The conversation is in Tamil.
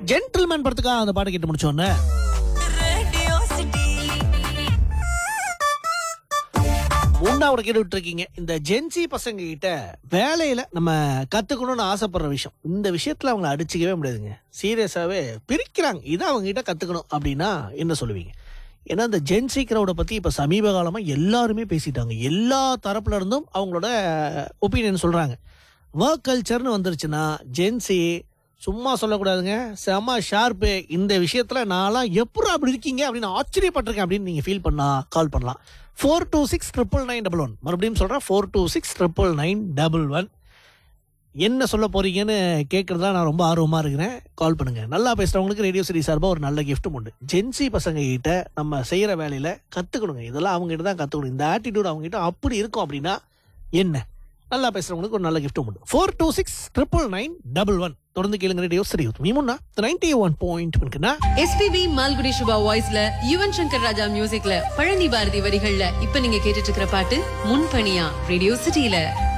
ஜென்டில்மேன் படத்துக்காக அந்த பாட்டு கேட்டு முடிச்சோன்னே மூணாவது கேட்டுட்டு இருக்கீங்க இந்த ஜென்சி பசங்க கிட்ட வேலையில நம்ம கத்துக்கணும்னு ஆசைப்படுற விஷயம் இந்த விஷயத்துல அவங்கள அடிச்சுக்கவே முடியாதுங்க சீரியஸாவே பிரிக்கிறாங்க இதை அவங்க கிட்ட கத்துக்கணும் அப்படின்னா என்ன சொல்லுவீங்க ஏன்னா இந்த ஜென்சி கிரௌட பத்தி இப்ப சமீப காலமா எல்லாருமே பேசிட்டாங்க எல்லா தரப்புல இருந்தும் அவங்களோட ஒப்பீனியன் சொல்றாங்க ஒர்க் கல்ச்சர்னு வந்துருச்சுன்னா ஜென்சி சும்மா சொல்லக்கூடாதுங்க செம ஷார்ப்பு இந்த விஷயத்துல நான்லாம் எப்படி அப்படி இருக்கீங்க அப்படின்னு ஆச்சரியப்பட்டிருக்கேன் அப்படின்னு நீங்க ஃபீல் பண்ணா கால் பண்ணலாம் four two six triple nine double one மறுபடியும் சொல்றேன் four two six triple nine double one என்ன சொல்ல போறீங்கன்னு கேட்கறதா நான் ரொம்ப ஆர்வமா இருக்கிறேன் கால் பண்ணுங்க நல்லா பேசுறவங்களுக்கு ரேடியோ சிட்டி சார்பா ஒரு நல்ல கிஃப்ட்டும் உண்டு ஜென்சி பசங்க கிட்ட நம்ம செய்யற வேலையில கத்துக்கணுங்க இதெல்லாம் அவங்க கிட்ட தான் கத்துக்கணும் இந்த ஆட்டிடியூட் அவங்க கிட்ட அப்படி இருக்கும் அப்படின்னா என்ன நல்லா பேசுறவங்களுக்கு ஒரு நல்ல கிஃப்ட்டும் உண்டு four two six triple nine double one தொடர்ந்து கேளுங்க ரேடியோ சரி மீமுன்னா நைன்டி ஒன் பாயிண்ட் இருக்குன்னா எஸ்பிபி மால்குடி சுபா வாய்ஸ்ல யுவன் சங்கர் ராஜா மியூசிக்ல பழனி பாரதி வரிகள்ல இப்ப நீங்க கேட்டுட்டு இருக்கிற பாட்டு முன்பணியா ரேடியோ சிட்டில